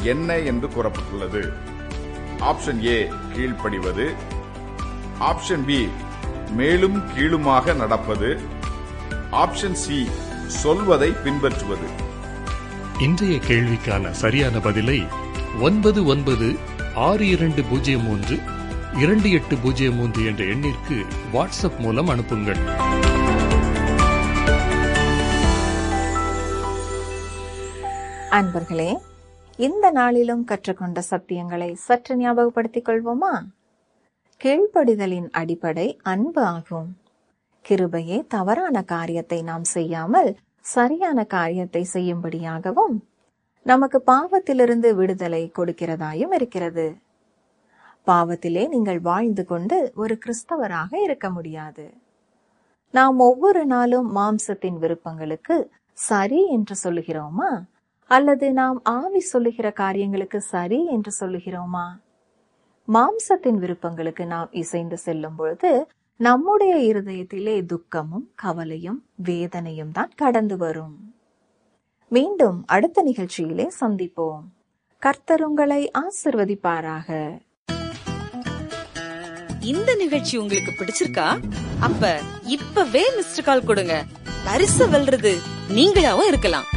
என்ன என்று கூறப்பட்டுள்ளது ஆப்ஷன் ஏ கீழ்ப்படிவது ஆப்ஷன் பி மேலும் கீழுமாக நடப்பது ஆப்ஷன் சி சொல்வதை பின்பற்றுவது இன்றைய கேள்விக்கான சரியான பதிலை ஒன்பது ஒன்பது ஆறு இரண்டு பூஜ்ஜியம் மூன்று இரண்டு எட்டு பூஜ்ஜியம் மூன்று என்ற எண்ணிற்கு வாட்ஸ்அப் மூலம் அனுப்புங்கள் அன்பர்களே இந்த நாளிலும் கற்றுக்கொண்ட சத்தியங்களை சற்று ஞாபகப்படுத்திக் கொள்வோமா கீழ்ப்படிதலின் அடிப்படை அன்பு ஆகும் கிருபையே தவறான காரியத்தை நாம் செய்யாமல் சரியான காரியத்தை செய்யும்படியாகவும் நமக்கு பாவத்திலிருந்து விடுதலை கொடுக்கிறதாயும் இருக்கிறது பாவத்திலே நீங்கள் வாழ்ந்து கொண்டு ஒரு கிறிஸ்தவராக இருக்க முடியாது நாம் ஒவ்வொரு நாளும் மாம்சத்தின் விருப்பங்களுக்கு சரி என்று சொல்லுகிறோமா அல்லது நாம் ஆவி சொல்லுகிற காரியங்களுக்கு சரி என்று சொல்லுகிறோமா மாம்சத்தின் விருப்பங்களுக்கு நாம் இசைந்து செல்லும் பொழுது நம்முடைய இருதயத்திலே துக்கமும் கவலையும் வேதனையும் தான் கடந்து வரும் மீண்டும் அடுத்த நிகழ்ச்சியிலே சந்திப்போம் கர்த்தர் உங்களை ஆசிர்வதிப்பாராக இந்த நிகழ்ச்சி உங்களுக்கு பிடிச்சிருக்கா அப்ப இப்பவே மிஸ்டர் கால் கொடுங்க பரிசு வெல்றது நீங்களாவும் இருக்கலாம்